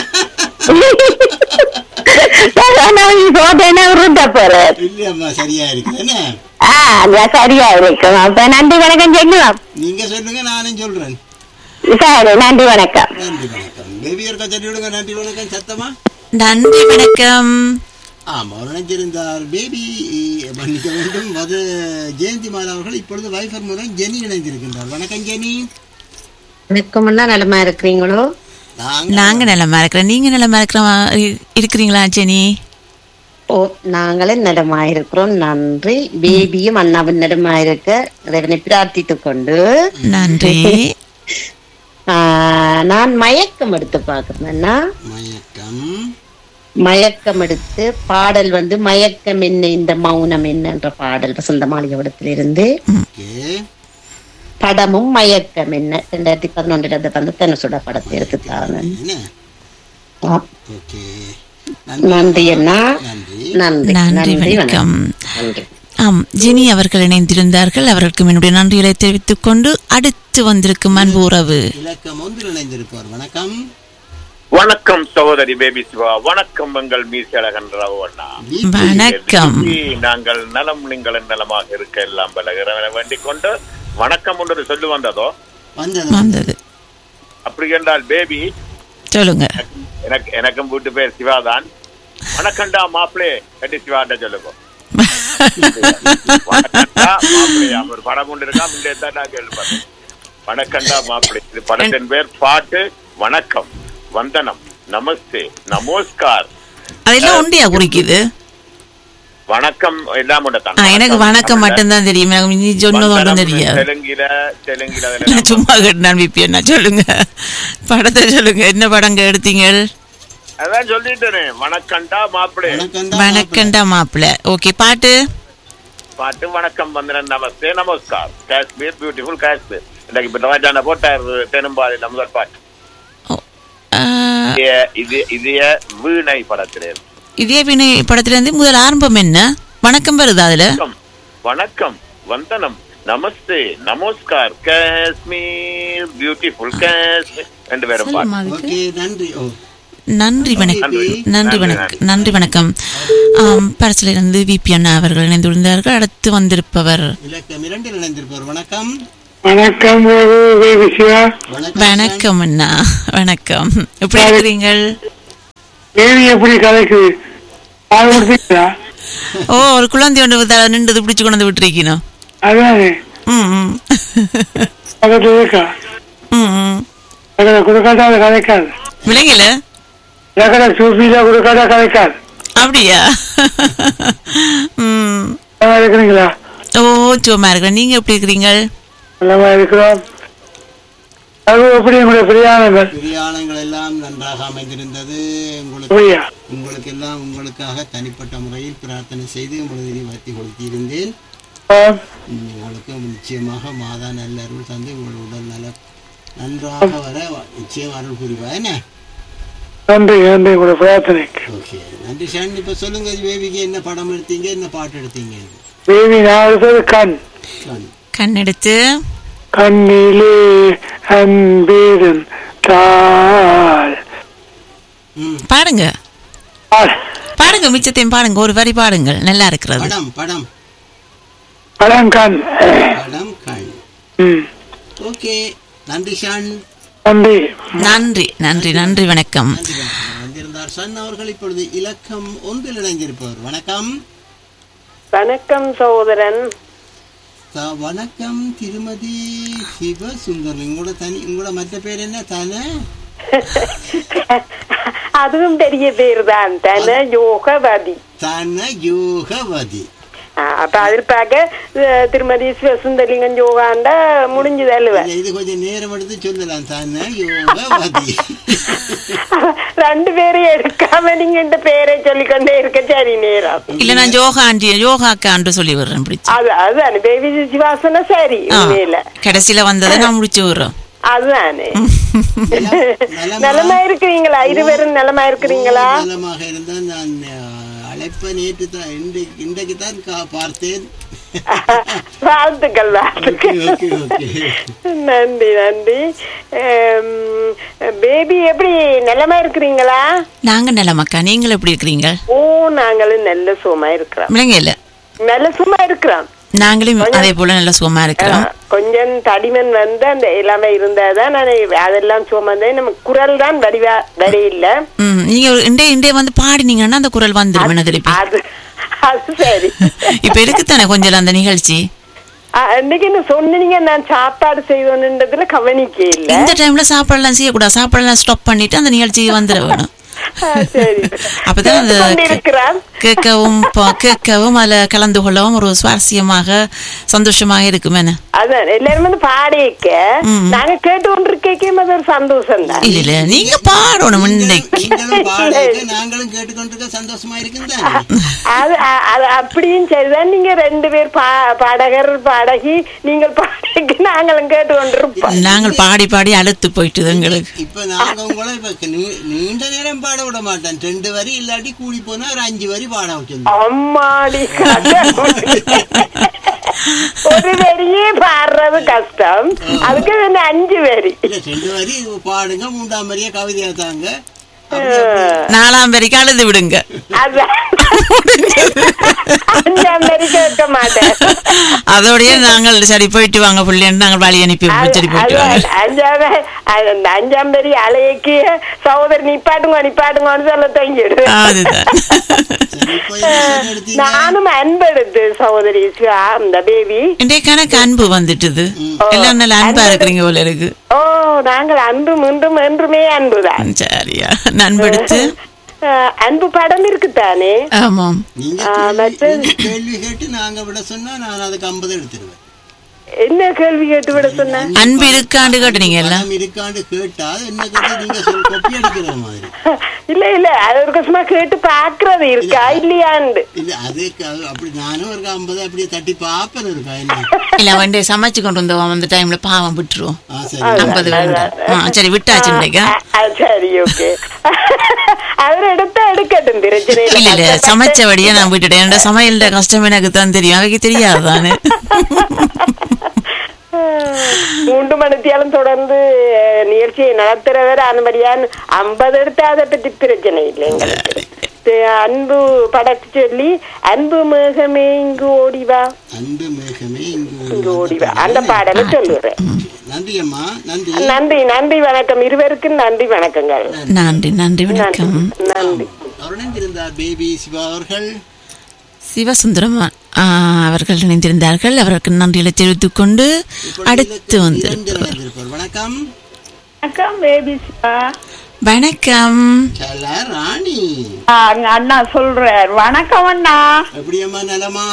Speaker 9: போட்டேன்னா உருட்ட போறேன்
Speaker 2: இல்லையம்மா சரியா இருக்குது என்ன
Speaker 9: ஆ அது சரியா இருக்கும் அப்ப நன்றி வணக்கம் சொல்லுவோம்
Speaker 2: நீங்க சொல்லுங்க நானும் சொல்றேன்
Speaker 9: சரி நன்றி வணக்கம்
Speaker 2: நன்றி வணக்கம் பேபி இருக்கா சொல்லி விடுங்க நன்றி வணக்கம் சத்தமா
Speaker 1: நன்றி வணக்கம்
Speaker 2: ஆமா அவர் நினைச்சிருந்தார் பேபி மன்னிக்க வேண்டும் அது ஜெயந்தி மாலா அவர்கள் இப்பொழுது வைஃபர் மூலம் ஜெனி இணைந்திருக்கின்றார் வணக்கம் ஜெனி
Speaker 6: வணக்கம்னா நலமா இருக்கிறீங்களோ
Speaker 2: நாங்க
Speaker 1: நாங்க நலமா இருக்கிறோம் நீங்க நலமா இருக்கிற இருக்கிறீங்களா ஜெனி
Speaker 6: ஓ நாங்களே நலமா இருக்கிறோம் நன்றி பேபியும் அண்ணாவும் நலமா இருக்க இறைவனை பிரார்த்தித்துக் கொண்டு
Speaker 1: நன்றி
Speaker 6: ஆஹ், நான் மயக்கம் எடுத்து பார்க்கணும்னா
Speaker 2: மயக்கம்
Speaker 6: மயக்கம் எடுத்து பாடல் வந்து மயக்கம் என்ன இந்த மௌனம் என்னன்ற பாடல் வசந்த மாளிகவடத்திலிருந்து
Speaker 2: ஓகே
Speaker 6: படமும் மயக்கம் என்ன ரெண்டாயிரத்தி பதினொன்றுல வந்து தனுசுட படத்தை எடுத்துத்தாங்க
Speaker 2: என்ன
Speaker 6: ஆ,
Speaker 2: ஓகே
Speaker 6: நன்றி அண்ணா
Speaker 2: நன்றி
Speaker 6: நன்றி
Speaker 1: நன்றி வணக்கம்
Speaker 6: நன்றி
Speaker 1: ஆம் ஜெனி அவர்கள் இணைந்திருந்தார்கள் அவர்களுக்கு என்னுடைய நன்றிகளை தெரிவித்துக் கொண்டு அடுத்து வந்திருக்கும் அன்பு உறவு
Speaker 2: இலக்கம் ஒன்றில் இணைந்திருப்பவர் வணக்கம்
Speaker 5: வணக்கம் சகோதரி பேபி சிவா வணக்கம் எங்கள் மீசழகன் ராவ் அண்ணா
Speaker 1: வணக்கம்
Speaker 5: நாங்கள் நலம் நீங்கள் நலமாக இருக்க எல்லாம் பல இறைவனை வேண்டிக் கொண்டு வணக்கம் ஒன்று சொல்லு வந்ததோ
Speaker 2: வந்தது
Speaker 1: வந்தது
Speaker 5: அப்படி என்றால் பேபி
Speaker 1: சொல்லுங்க
Speaker 5: எனக்கு எனக்கும் வீட்டு பேர் சிவாதான் வணக்கம்டா மாப்பிளே கட்டி சிவாட்ட சொல்லுங்க வணக்கம்டா மாப்பிளே அவர் படம் கொண்டு இருக்கா முன்னே தான் நான் கேள்விப்பட்டேன் வணக்கம்டா மாப்பிளே இது படத்தின் பேர் பாட்டு வணக்கம் வந்தனம் நமஸ்தே நமஸ்கார்
Speaker 1: அதெல்லாம் உண்டியா குறிக்குது
Speaker 5: வணக்கம் எல்லாம் உண்டு
Speaker 1: ஆ, எனக்கு வணக்கம் மட்டும்தான் தெரியும் எனக்கு நீ சொன்னது ஒன்றும் தெரியாது
Speaker 5: தெலுங்கில தெலுங்கில
Speaker 1: நான் சும்மா கேட்டேன் விப்பி என்ன சொல்லுங்க படத்தை சொல்லுங்க என்ன படங்க எடுத்தீங்க
Speaker 5: அதான் சொல்லிட்டேனே வணக்கம்டா மாப்பிளே
Speaker 2: வணக்கம் தான்
Speaker 1: வணக்கம்டா மாப்பிள்ள ஓகே பாட்டு
Speaker 5: பாட்டு வணக்கம் வந்தனம் நமஸ்தே நமஸ்கார் காஷ்மீர் பியூட்டிஃபுல் காஷ்மீர் இன்னைக்கு இப்ப ராஜான போட்டார் தெனும்பாடி முதல் பாட்டு
Speaker 1: ஓ, ஆ,
Speaker 5: இது- இது இதய வீணை படத்திலே
Speaker 1: இதே வினை படத்துல இருந்து முதல் ஆரம்பம் என்ன வணக்கம் வருது அதுல
Speaker 5: வணக்கம் வணக்கம் வந்தனம் நமஸ்தே நமஸ்கார் காஷ்மீர் பியூட்டிஃபுல் காஷ்மீர் ரெண்டு பேரும் பாட்டு
Speaker 1: சொல்லுமா அதுக்கு?
Speaker 2: ஓகே நன்றி ஓ
Speaker 1: நன்றி வணக்கம்
Speaker 5: நன்றி.
Speaker 1: நன்றி வணக்கம் நன்றி வணக்கம் ஆம், பரிசில் இருந்து விபி அண்ணா அவர்கள் இணைந்துள்ளார்கள் அடுத்து வந்திருப்பவர்
Speaker 2: இலக்கம் இரண்டில் இணைந்திருப்பவர் வணக்கம்
Speaker 8: வணக்கம் சிவா
Speaker 2: வணக்கம்
Speaker 1: வணக்கம் அண்ணா வணக்கம் எப்படி இருக்கிறீங்கள்
Speaker 8: தேவி எப்படி கதைக்குது பால் கொடுத்தீங்களா
Speaker 1: ஓ ஒரு குழந்தை ஒன்று நின்று பிடிச்சு கொண்டு வந்து விட்டுருக்கணும்
Speaker 8: அதானே
Speaker 1: ம் ம்.
Speaker 8: பக்கத்துல இருக்கா
Speaker 1: ம் ம்
Speaker 8: பக்கத்துல கொடுக்காட்டா அது கதைக்காது
Speaker 1: விளங்கல
Speaker 8: பக்கத்துல சூப்பில கொடுக்காட்டா கதைக்காது
Speaker 1: அப்படியா ம்
Speaker 8: நல்லா இருக்கிறீங்களா
Speaker 1: ஓ சும்மா இருக்கிறேன் நீங்க எப்படி இருக்கிறீங்க
Speaker 10: நல்லமா இருக்கிறோம் அது எப்படி உங்களுடைய பிரியாணங்கள்
Speaker 2: பிரியாணங்கள் எல்லாம் நன்றாக அமைந்திருந்தது உங்களுக்கு
Speaker 10: அப்படியா
Speaker 2: உங்களுக்கு எல்லாம் உங்களுக்காக தனிப்பட்ட முறையில் பிரார்த்தனை செய்து உங்களது வத்தி கொடுத்திருந்தேன்
Speaker 10: ஆம்.
Speaker 2: உங்களுக்கு நிச்சயமாக மாதா நல்ல அருள் தந்து உங்கள் உடல் நல நன்றாக வர நிச்சயம் அருள் புரிவா என்ன
Speaker 10: நன்றி நன்றி உங்களுடைய பிரார்த்தனைக்கு
Speaker 2: ஓகே நன்றி ஷான் இப்ப சொல்லுங்க பேபிக்கு என்ன படம் எடுத்தீங்க என்ன பாட்டு எடுத்தீங்க
Speaker 10: தேவி நான் எடுத்தது கண்
Speaker 2: ஷான்.
Speaker 1: கண் எடுத்து
Speaker 10: கண்ணிலே அன்பீரன் தாள்
Speaker 2: ம்
Speaker 1: பாடுங்க
Speaker 10: ஆள்.
Speaker 1: பாடுங்க மிச்சத்தையும் பாடுங்க ஒரு வரி பாடுங்கள் நல்லா இருக்கிறது
Speaker 2: படம் படம்
Speaker 10: படம் கண்
Speaker 2: படம் கண்
Speaker 10: ம்.
Speaker 2: ஓகே நன்றி ஷான்
Speaker 10: நன்றி
Speaker 1: நன்றி நன்றி நன்றி வணக்கம்
Speaker 2: நன்றி வணக்கம். வந்திருந்தார் ஷான் அவர்கள் இப்பொழுது இலக்கம் ஒன்றில் இணைந்திருப்பவர் வணக்கம்
Speaker 7: வணக்கம் சகோதரன்
Speaker 2: த- வணக்கம் திருமதி சிவசுந்தர் உங்களோட தனி உங்களோட மற்ற பேர் என்ன தானே
Speaker 7: அதுவும் பெரிய பேர் தான் தன யோகவதி
Speaker 2: தன யோகவதி
Speaker 7: ஆ, அப்ப அதில் பார்க்க அஹ், திருமதி சிவசுந்தலிங்கம் யோகாண்டா முடிஞ்சது அல்லவ
Speaker 2: இல்ல, இது கொஞ்சம் நேரம் எடுத்து சொல்லலாம் தன யோகவதி
Speaker 7: ரெண்டு பேரும் எடுக்காம நீங்க இந்த பேரை சொல்லிக்கொண்டே இருக்க சரி நேரம்
Speaker 1: இல்ல நான் யோகா ஆண்டி யோகாக்கா ஆண்டு சொல்லி விடுறேன் பிடிச்சு
Speaker 7: அது அதுதானே பேபி சிவாசன சரி
Speaker 1: ஆ,
Speaker 7: உண்மையில
Speaker 1: கடைசியில வந்ததை நான் முடிச்சு விடுறோம்
Speaker 7: அதுதானே
Speaker 2: நலமா?
Speaker 7: நலமா இருக்கிறீங்களா இருவரும் நலமா இருக்கிறீங்களா
Speaker 2: நலமாக இருந்தால் நான் அஹ், அழைப்பை நேற்று தான் இன்றைக்கு இன்றைக்கு தான் கா- பார்த்தேன்
Speaker 7: வாழ்த்துக்கள் வாழ்த்துக்கள்
Speaker 2: ஓகே ஓகே
Speaker 7: நன்றி நன்றி பேபி எப்படி நலமா இருக்கிறீங்களா
Speaker 1: நாங்க நலமக்கா நீங்கள் எப்படி இருக்கிறீங்க
Speaker 7: ஓ நாங்களும் நல்ல சுகமா இருக்கிறோம்
Speaker 1: விளங்க இல்ல
Speaker 7: நல்ல சும்மா இருக்கிறோம்
Speaker 1: நாங்களும் அதே போல நல்ல சுகமா இருக்கிறோம்
Speaker 7: கொஞ்சம் தடிமன் வந்து அந்த எல்லாமே இருந்தாதான் நான் அதெல்லாம் சுமந்தே நம்ம குரல் தான் வடிவா வரையில்ல
Speaker 1: ம், நீங்க ஒரு இண்டே இண்டே வந்து பாடினீங்கன்னா அந்த குரல் வந்துடும் என்ன திருப்பி
Speaker 7: அது அது சரி
Speaker 1: இப்ப இருக்குத்தானே கொஞ்சம் அந்த நிகழ்ச்சி
Speaker 7: ஆ, அன்னைக்கு என்ன சொன்னீங்க நான் சாப்பாடு செய்வோன்றதுல கவனிக்க இல்ல
Speaker 1: இந்த டைம்ல சாப்பாடெல்லாம் செய்யக்கூடாது சாப்பாடெல்லாம் ஸ்டாப் பண்ணிட்டு அந்த நிகழ்ச்சி வந்துட வேணும்
Speaker 7: ஆ, சரி
Speaker 1: அப்பதான் அந்த
Speaker 7: கொண்டிருக்கிறான்
Speaker 1: கேட்கவும் ப- கேட்கவும் அதுல கலந்து கொள்ளவும் ஒரு சுவாரஸ்யமாக சந்தோஷமாக இருக்கும் என்ன
Speaker 7: அதான் எல்லாரும் வந்து பாடிக்க
Speaker 1: ம்.
Speaker 7: நாங்க கேட்டு கொண்டிருக்கேன் அது ஒரு சந்தோஷம் தான்
Speaker 1: இல்ல இல்ல நீங்க பாடணும் இன்னைக்கு
Speaker 2: நீங்களும் பாடுங்க நாங்களும் கேட்டுக்கொண்டிருக்க சந்தோஷமா இருக்குன்னு
Speaker 7: அது அ- அது அப்படியும் சரிதான் நீங்க ரெண்டு பேர் பா பாடகர் பாடகி நீங்கள் பாடிக்க நாங்களும் கேட்டு கொண்டிருப்போம்
Speaker 1: நாங்கள் பாடி பாடி அழுத்து போயிட்டுது எங்களுக்கு
Speaker 2: இப்ப நாங்க உங்களை இப்ப நீ- நீண்ட நேரம் பாட விட மாட்டேன் ரெண்டு வரி இல்லாட்டி கூடி போனா ஒரு அஞ்சு வரி பாட வச்சிருந்தோம்
Speaker 7: அம்மாடி கடவுளே. ஒரு வரியே பாடுறது கஷ்டம் அதுக்கு இந்த அஞ்சு வரி
Speaker 2: இல்ல ரெண்டு வரி பாடுங்க மூன்றாம் வரியா கவிதையா தாங்க
Speaker 1: நாலாம் வரைக்கும் அழுது விடுங்க
Speaker 7: அதான் அஞ்சாம் வரி கேட்க மாட்டேன்
Speaker 1: அதோடய நாங்கள் சரி போயிட்டு வாங்க பிள்ளைன்னு நாங்கள் வழி அனுப்பி விடுவோம். சரி போயிட்டு வாங்க
Speaker 7: அது- அஞ்சாம் அந்த அஞ்சாம் வரி அலையக்கு சகோதரி நிப்பாட்டுங்க நிப்பாட்டுங்கன்னு சொல்ல தங்கிடு
Speaker 1: அதுதான்
Speaker 2: இப்ப என்ன சொல்லி எடுத்தீங்க
Speaker 7: நானும் அன்பெடுத்து சகோதரி சிவா, அந்த பேபி
Speaker 1: இன்றைய கணக்கு அன்பு வந்துட்டுது எல்லாம் நல்ல அன்பா இருக்கிறீங்க போல இருக்கு
Speaker 7: ஓ நாங்கள் அன்பு மீண்டும் என்றுமே அன்புதான்
Speaker 1: ம், சரியா நண்பு எடுத்து
Speaker 7: அஹ், அன்பு படம் இருக்குதானே
Speaker 1: ஆமாம்
Speaker 2: நீங்க
Speaker 7: ஆ,
Speaker 2: கேள்வி-
Speaker 7: மற்றது-
Speaker 2: நீங்க கேள்வி கேட்டு நாங்க விட சொன்னா நான் அதுக்கு ஐம்பது எடுத்துருவேன்
Speaker 7: என்ன கேள்வி கேட்டு விட சொன்ன
Speaker 1: அன்பு இருக்காண்டு கேட்டுனீங்க எல்லாம்
Speaker 2: பணம் இருக்காண்டு கேட்டா என்ன கேட்டா நீங்க சொல் கொப்பி அடிக்கிற மாதிரி
Speaker 7: இல்ல இல்ல அது ஒரு கஷ்டமா கேட்டு பாக்குறது இருக்கா இல்லையாண்டு
Speaker 2: இல்ல அது க- அப்படி நானும் ஒரு ஐம்பது அப்படியே தட்டி பாப்பேன் இருக்கா என்ன
Speaker 1: இல்ல வண்டி சமைச்சு கொண்டு வந்தோம் அந்த டைம்ல பாவம் விட்டுருவோம்
Speaker 2: ஆ சரி
Speaker 1: ஐம்பது வேண்டாம் ஆ, சரி விட்டாச்சு இன்றைக்கா
Speaker 7: அ- அ, சரி ஓகே அவர் எடுத்தா எடுக்கட்டும் பிரச்சனை
Speaker 1: இல்ல இல்ல
Speaker 7: இல்ல
Speaker 1: சமைச்சபடியா நான் விட்டுட்டேன் என்னோட சமையல்ட கஷ்டம் எனக்கு தான் தெரியும் அவைக்கு தெரியாது தானே
Speaker 7: மூன்று மணித்தியாலும் தொடர்ந்து அஹ், நிகழ்ச்சியை நடத்துறவர் அனுமதியான் ஐம்பது எடுத்தா அதை பற்றி பிரச்சனை இல்லை எங்களுக்கு அஹ், அன்பு படத்து சொல்லி அன்பு மேகமே இங்கு ஓடிவா
Speaker 2: அன்பு மேகமே இங்கு
Speaker 7: இங்கு ஓடிவா அந்த பாடலை சொல்லுறேன்
Speaker 2: நன்றி அம்மா நன்றி
Speaker 7: நன்றி நன்றி வணக்கம் இருவருக்கும் நன்றி வணக்கங்கள்
Speaker 1: நன்றி நன்றி வணக்கம்
Speaker 7: நன்றி
Speaker 2: அவருடன் இருந்தார் பேபி சிவா அவர்கள்
Speaker 1: சிவசுந்தரம் ஆ, அவர்கள் இணைந்திருந்தார்கள் அவருக்கு நன்றிகளை தெரிவித்துக் கொண்டு அடுத்து வந்து
Speaker 2: இரண்டு வந்திருப்பார் வணக்கம்
Speaker 8: வணக்கம் பேபி சிவா
Speaker 1: வணக்கம்
Speaker 2: கலா ராணி
Speaker 8: ஆ, அண்ணா சொல்றார் வணக்கம் அண்ணா
Speaker 2: எப்படி அம்மா நலமா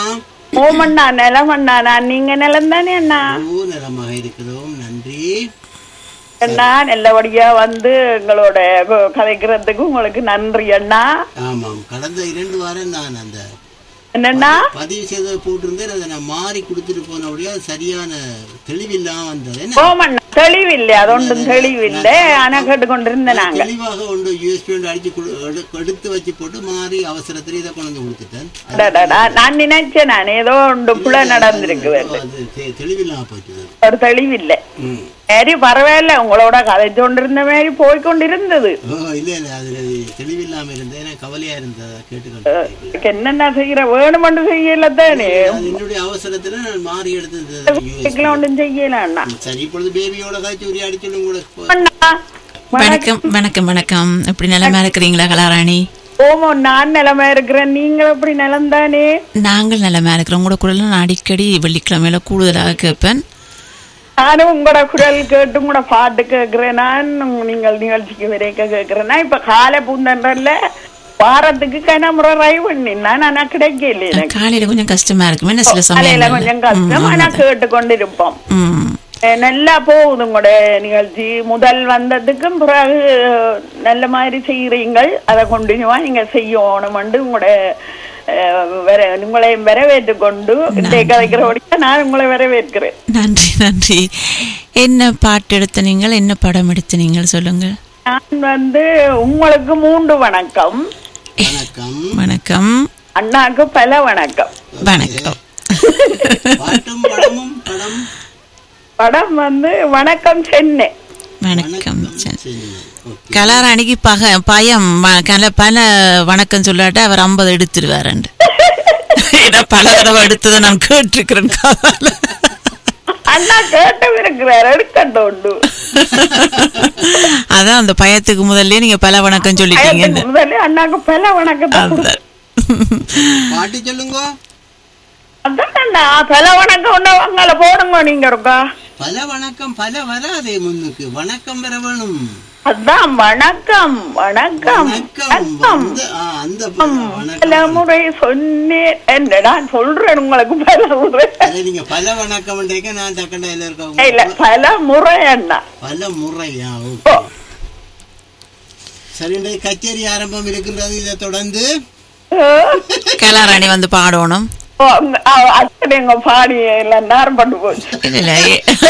Speaker 3: ஓமண்ணா நிலமண்ணா நான் நீங்க நிலம் தானே அண்ணா
Speaker 2: ஓ நலமாக இருக்கிறோம் நன்றி
Speaker 3: அண்ணா நல்லபடியா வந்து எங்களோட கு- கதைக்கிறதுக்கு உங்களுக்கு நன்றி அண்ணா
Speaker 2: ஆமாம் கடந்த இரண்டு வாரம் நான் அந்த
Speaker 3: என்னண்ணா
Speaker 2: பதிவு செய்த போட்டிருந்தேன் அதை நான் மாறி கொடுத்துட்டு போனபடியா அது சரியான தெளிவில்லாம வந்தது என்ன
Speaker 3: ஓமண்ணா தெளிவில்லை அது ஒன்றும் தெளிவில்லை ஆனா கேட்டுக்கொண்டிருந்தேன் நாங்க
Speaker 2: தெளிவாக ஒன்று யூஎஸ்பி ஒன்று அடிச்சு கொடு- எடு- எடுத்து வச்சு போட்டு மாறி அவசரத்தில் இதை கொண்டு வந்து கொடுத்துட்டேன்
Speaker 3: அடடடா, நான் நினைச்சேன் நான் ஏதோ ஒன்று புல நடந்திருக்கு
Speaker 2: அது தெ- தெளிவில்லாம போச்சு அது.
Speaker 3: ஒரு தெளிவில்லை
Speaker 2: ம்.
Speaker 3: சரி பரவாயில்ல உங்களோட கதைச்சு கொண்டிருந்த மாதிரி போய் கொண்டிருந்தது
Speaker 2: ஓ இல்ல இல்ல அது தெளிவில்லாம இருந்தேன் எனக்கு கவலையா இருந்ததை கேட்டுக்கொண்டு
Speaker 3: இதுக்கு என்னென்ன செய்யற வேணுமென்று செய்யல தானே
Speaker 2: அது என்னுடைய அவசரத்துல நான் மாறி எடுத்து
Speaker 3: வீட்டுல ஒன்றும் செய்யல அண்ணா
Speaker 2: சரி இப்பொழுது பேபியோட காய்ச்சி உரையாடி சொல்லும் கூட
Speaker 3: அண்ணா
Speaker 1: வணக்கம் வணக்கம் வணக்கம் எப்படி நிலைமை இருக்கிறீங்களா கலாராணி
Speaker 3: ஓமோ நான் நிலைமை இருக்கிறேன் நீங்க எப்படி நிலம் தானே
Speaker 1: நாங்கள் நிலைமை இருக்கிறோம் உங்களோட குரல் நான் அடிக்கடி வெள்ளிக்கிழமையில கூடுதலாக கேட்பேன்
Speaker 3: நானும் உங்களோட குரல் கேட்டு உங்களோட பாட்டு கேட்கிறேன் நான் நீங்கள் நிகழ்ச்சிக்கு வரைக்க கேட்கிறேன் நான் இப்ப காலை பூந்தன்றல வாரத்துக்கு கனமுறை ரை பண்ணினான் ஆனா கிடைக்கல எனக்கு
Speaker 1: காலையில கொஞ்சம் கஷ்டமா இருக்கும் என்ன சில
Speaker 3: காலையில
Speaker 1: சமயம்
Speaker 3: கொஞ்சம் கஷ்டம் ஆனா கேட்டு கொண்டிருப்போம்
Speaker 1: ம்
Speaker 3: அஹ் நல்லா போகுது உங்களோட நிகழ்ச்சி முதல் வந்ததுக்கும் பிறகு நல்ல மாதிரி செய்யறீங்கள் அதை கண்டினியூவா நீங்க செய்யணும்னு உங்களோட அஹ், வர உங்களை வரவேற்று கொண்டு இன்றைய கதைக்கிறபடியா நான் உங்களை வரவேற்கிறேன்
Speaker 1: நன்றி நன்றி என்ன பாட்டு எடுத்த நீங்கள் என்ன படம் எடுத்த நீங்கள் சொல்லுங்க
Speaker 3: நான் வந்து உங்களுக்கு மூன்று வணக்கம்
Speaker 2: வணக்கம்
Speaker 1: வணக்கம்
Speaker 3: அண்ணாக்கு பல வணக்கம்
Speaker 1: வணக்கம்
Speaker 2: பாட்டும் படமும் படம்
Speaker 3: படம் வந்து வணக்கம் சென்னை
Speaker 1: வணக்கம் சரி.
Speaker 2: சரி ஓகே
Speaker 1: கலாராணிக்கு பக பயம் வ- கல பல வணக்கம் சொல்லாட்ட அவர் ஐம்பது எடுத்துருவாருண்டு ஏன்னா பல தடவை எடுத்ததை நான் கேட்டிருக்கிறேன் காதால
Speaker 3: அண்ணா கேட்டு இருக்கிறார் எடுக்கட்டும் உண்டு.
Speaker 1: அதான் அந்த பயத்துக்கு முதல்ல நீங்க பல வணக்கம் சொல்லிட்டீங்க
Speaker 3: பயத்துக்கு முதல்ல அண்ணாக்கு பல வணக்கம்
Speaker 1: அதுதான்.
Speaker 2: பாட்டு சொல்லுங்க
Speaker 3: அதான் அண்ணா பல வணக்கம் ஒண்ணு அங்கால போடுங்க நீங்க இருக்கா
Speaker 2: பல வணக்கம் பல வராதே முன்னுக்கு வணக்கம் பெற வேணும்
Speaker 3: அதான் வணக்கம் வணக்கம்
Speaker 2: வணக்கம்
Speaker 3: வணக்கம்
Speaker 2: வந்து, ஆ, அந்த ப-
Speaker 3: பல
Speaker 2: வணக்கம்
Speaker 3: முறை சொன்னேன் என்னடா சொல்றேன் உங்களுக்கு பல முறை
Speaker 2: அதை நீங்க பல வணக்கம் நான் டக்கண்டையில
Speaker 3: இல்ல
Speaker 2: இருக்க
Speaker 3: பல முறை அண்ணா
Speaker 2: பல முறையா ஓகே சரி இன்றைய கச்சேரி ஆரம்பம் இருக்கின்றது இதை தொடர்ந்து
Speaker 1: கலாராணி வந்து பாடணும்
Speaker 3: ஓ, அங்க- ஆ, அத்தனை எங்க பாடி எல்லாம் நேரம் பட்டு போச்சு
Speaker 1: இல்ல இல்ல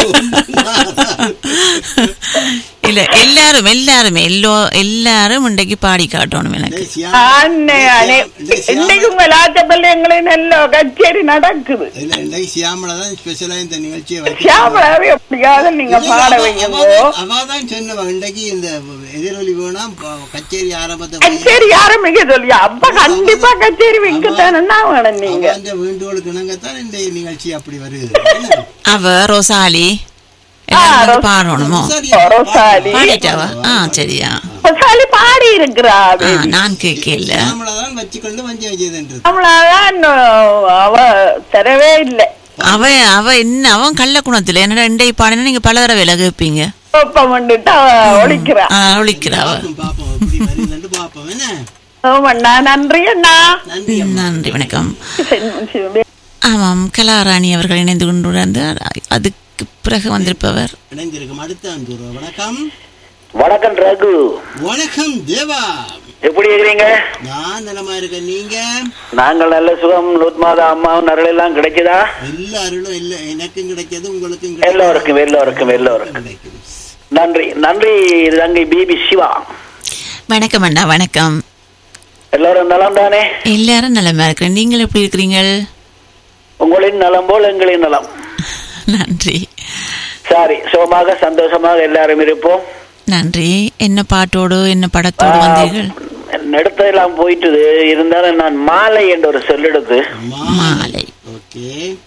Speaker 1: இல்ல எல்லாரும் எல்லாருமே எல்லோ எல்லாரும் இன்றைக்கு பாடி காட்டணும் எனக்கு
Speaker 3: அண்ணே, அண்ணே. இன்னைக்கு உங்க லாச்சப்பள்ளி எங்களை நல்ல கச்சேரி நடக்குது
Speaker 2: இல்ல இன்றைக்கு சியாமலா தான் ஸ்பெஷலா இந்த நிகழ்ச்சியை வைக்க
Speaker 3: சியாமலாவே எப்படியாவது நீங்க பாட வைங்க
Speaker 2: அவாதான் சொன்னவா இன்றைக்கு இந்த எதிரொலி வேணாம் ப- கச்சேரி ஆரம்பத்தை
Speaker 3: கச்சேரி ஆரம்பிக்க சொல்லியா அப்ப கண்டிப்பா கச்சேரி வைக்கத்தானே வேணும் நீங்க
Speaker 2: அந்த வேண்டுகோளுக்கு இணங்கத்தான் இந்த நிகழ்ச்சி அப்படி வருது
Speaker 1: அவ ரோசாலி எல்லாரும் வந்து பாடணுமோ
Speaker 3: ரொசாலி
Speaker 1: பாடிட்டாவா ஆ சரியா
Speaker 3: ரொசாலி பாடி இருக்கிறா
Speaker 1: ஆ, நான் கேட்கல
Speaker 2: சியாமலாதான் வச்சுக்கொண்டு வஞ்சி செய்தன்றது
Speaker 3: நம்மளாதான் அவ தரவே இல்லை
Speaker 1: அவ அவ என்ன அவன் கள்ள குணத்துல என்னடா இண்டை பாடினா நீங்க பல தடவை விலை கேட்பீங்க
Speaker 3: கோப்பம் வந்துட்டு அவ ஒழிக்கிறா
Speaker 1: ஆ, ஒழிக்கிறா அவ
Speaker 2: பாப்போம் எப்படி வருதுன்னு பாப்போம் என்ன
Speaker 3: ஆமாண்ணா நன்றி அண்ணா
Speaker 2: நன்றி
Speaker 1: நன்றி வணக்கம் ஆமாம் கலாராணி அவர்கள் இணைந்து கொண்டு அதுக்கு பிறகு வந்திருப்பவர்
Speaker 2: இணைந்திருக்கும் அடுத்த அன்பு வணக்கம்
Speaker 4: வணக்கம் ரகு
Speaker 2: வணக்கம் தேவா
Speaker 4: எப்படி இருக்கிறீங்க
Speaker 2: நான் நலமா இருக்கேன் நீங்க
Speaker 4: நாங்கள் நல்ல சுகம் நூத்மாதா அம்மாவும் நரல் எல்லாம் கிடைக்குதா
Speaker 2: எல்லா அருளும் இல்ல எனக்கும் கிடைச்சது உங்களுக்கும்
Speaker 4: எல்லோருக்கும் எல்லோருக்கும் எல்லோருக்கும் நன்றி நன்றி தங்கை பிபி சிவா
Speaker 1: வணக்கம் அண்ணா வணக்கம்
Speaker 4: எல்லோரும் நலம் தானே
Speaker 1: எல்லாரும் நலமா இருக்கிறேன் நீங்கள் எப்படி இருக்கிறீங்கள்
Speaker 4: உங்களின் நலம் போல் எங்களின் நலம்
Speaker 1: நன்றி
Speaker 4: சரி சுகமாக சந்தோஷமாக எல்லாரும் இருப்போம்
Speaker 1: நன்றி என்ன பாட்டோடு என்ன படத்தோடு வந்தீர்கள்
Speaker 4: நடத்தெல்லாம் போயிட்டுது இருந்தாலும் நான் மாலை என்ற ஒரு சொல்லெடுத்து
Speaker 1: மாலை
Speaker 2: ஓகே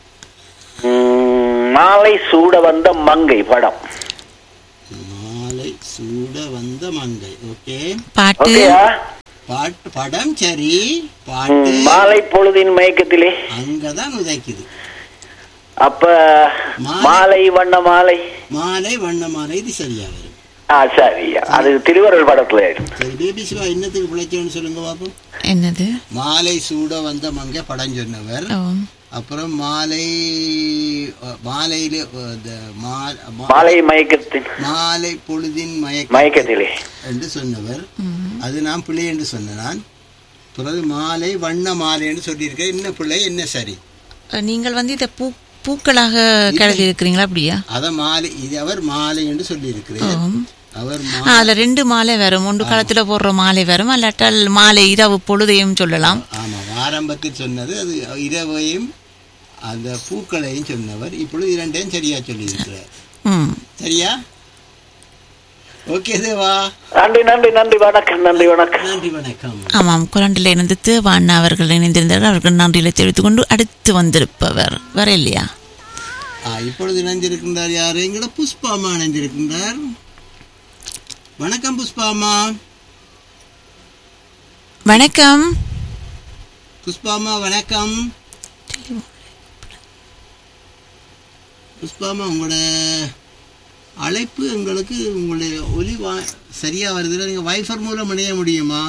Speaker 4: ம், மாலை சூட வந்த மங்கை படம்
Speaker 2: மாலை சூட வந்த மங்கை ஓகே
Speaker 1: பாட்டு
Speaker 4: ஓகேயா
Speaker 2: பாட்டு படம் சரி
Speaker 4: ம்,
Speaker 2: பாட்டு
Speaker 4: மாலை பொழுதின் மயக்கத்திலே
Speaker 2: அங்கதான் உதைக்குது
Speaker 4: அப்ப மாலை வண்ண மாலை
Speaker 2: மாலை வண்ண மாலை இது சரியா வரும்
Speaker 4: ஆ சரி அது திருவருள் படத்துல
Speaker 2: சரி பேபி சிவா என்னத்துக்கு பிழைச்சேன்னு சொல்லுங்க பாப்போம்
Speaker 1: என்னது
Speaker 2: மாலை சூட வந்த மங்கை படம் சொன்னவர்
Speaker 1: ஓ,
Speaker 2: அப்புறம் மாலை அஹ், மாலையில அஹ், இந்த மா- மா-
Speaker 4: மாலை மயக்கத்தின்
Speaker 2: மாலை பொழுதின் மயக்க
Speaker 4: மயக்கத்திலே
Speaker 2: என்று சொன்னவர் அது நான் பிள்ளை என்று சொன்னேன் நான் பிறகு மாலை வண்ண மாலை என்று சொல்லியிருக்கேன் என்ன பிள்ளை என்ன சரி
Speaker 1: அஹ், நீங்கள் வந்து இதை பூ பூக்களாக கழுவி இருக்கிறீங்களா அப்படியா
Speaker 2: அத மாலை இது அவர் மாலை என்று சொல்லியிருக்கிறேன்
Speaker 1: ஆம்.
Speaker 2: அவர்
Speaker 1: ஆ,
Speaker 2: மா
Speaker 1: அதுல ரெண்டு மாலை வரும் ஒன்று காலத்துல போடுற மாலை வரும் அல்லாட்டால் மாலை இரவு பொழுதையும் சொல்லலாம்
Speaker 2: ஆமா ஆரம்பத்தில் சொன்னது அது இரவையும் அந்த பூக்களையும் சொன்னவர் இப்பொழுது இரண்டையும் சரியா சொல்லியிருக்கிறார்
Speaker 1: ம்
Speaker 2: சரியா ஓகே தேவா
Speaker 4: நன்றி நன்றி நன்றி வணக்கம் நன்றி வணக்கம்
Speaker 2: நன்றி வணக்கம்
Speaker 1: ஆமாம் குரண்டில் இணைந்து தேவாண்ணா அவர்கள் இணைந்திருந்தார்கள் அவர்கள் நன்றிகளை தெரிவித்துக் கொண்டு அடுத்து வந்திருப்பவர் வர இல்லையா
Speaker 2: ஆ, இப்பொழுது இணைஞ்சிருக்கின்றார் யாரு எங்கட புஷ்பாமா இணைஞ்சிருக்கின்றார் வணக்கம் புஷ்பாமா
Speaker 1: வணக்கம்
Speaker 2: புஷ்பாமா வணக்கம் புஷ்பாமா உங்களோட அழைப்பு எங்களுக்கு உங்களுடைய ஒலி வா சரியா வருதுல நீங்க வைஃபர் மூலம் இணைய முடியுமா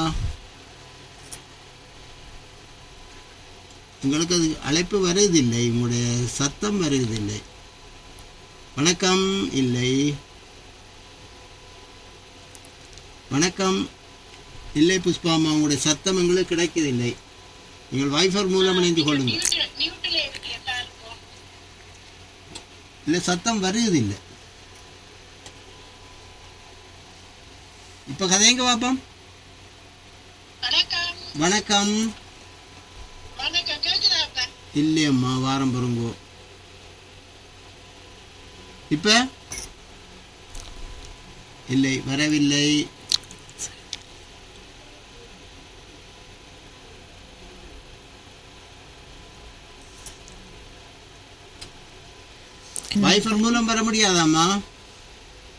Speaker 2: உங்களுக்கு அது அழைப்பு வருவதில்லை உங்களுடைய சத்தம் வருவதில்லை வணக்கம் இல்லை வணக்கம் இல்லை புஷ்பாமா உங்களுடைய சத்தம் எங்களுக்கு கிடைக்கவில்லை நீங்கள் வைஃபர் மூலம் இணைந்து கொள்ளுங்கள் இல்லை சத்தம் வருவதில்லை இப்போ கதையங்க பாப்போம் வணக்கம் இல்லையம்மா வாரம் பொருங்கோ இப்ப இல்லை வரவில்லை வைஃபர் மூலம் வர முடியாதாம்மா